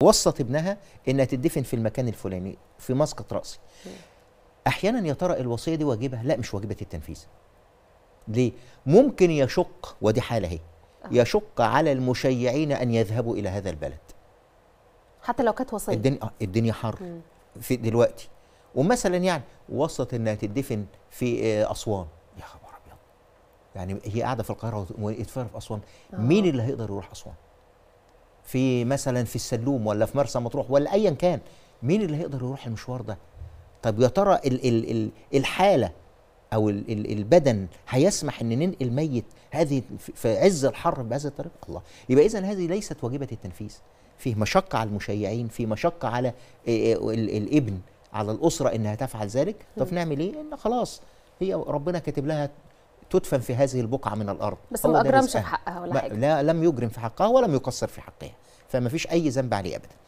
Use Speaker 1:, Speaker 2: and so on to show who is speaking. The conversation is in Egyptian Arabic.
Speaker 1: وصت ابنها انها تدفن في المكان الفلاني في مسقط راسي احيانا يا ترى الوصيه دي واجبه لا مش واجبه التنفيذ ليه ممكن يشق ودي حاله اهي يشق على المشيعين ان يذهبوا الى هذا البلد
Speaker 2: حتى لو كانت وصيه
Speaker 1: الدنيا آه، الدنيا حر في دلوقتي ومثلا يعني وصلت انها تدفن في آه، اسوان يا خبر ابيض يعني هي قاعده في القاهره ويتفرج في اسوان مين اللي هيقدر يروح اسوان في مثلا في السلوم ولا في مرسى مطروح ولا ايا كان مين اللي هيقدر يروح المشوار ده طب يا ترى ال ال ال الحاله او ال ال البدن هيسمح ان ننقل ميت هذه في- في عز الحر بهذه الطريقه الله يبقى اذا هذه ليست واجبه التنفيذ فيه مشقه على المشيعين في مشقه على إيه إيه ال- الابن على الاسره انها تفعل ذلك طب نعمل ايه ان خلاص هي ربنا كاتب لها تدفن في هذه البقعه من الارض
Speaker 2: بس
Speaker 1: هو
Speaker 2: ما
Speaker 1: ده
Speaker 2: اجرمش
Speaker 1: رزقها.
Speaker 2: في حقها ولا
Speaker 1: ما-
Speaker 2: حاجه
Speaker 1: لا لم يجرم في حقها ولم يقصر في حقها فما فيش اي ذنب عليه ابدا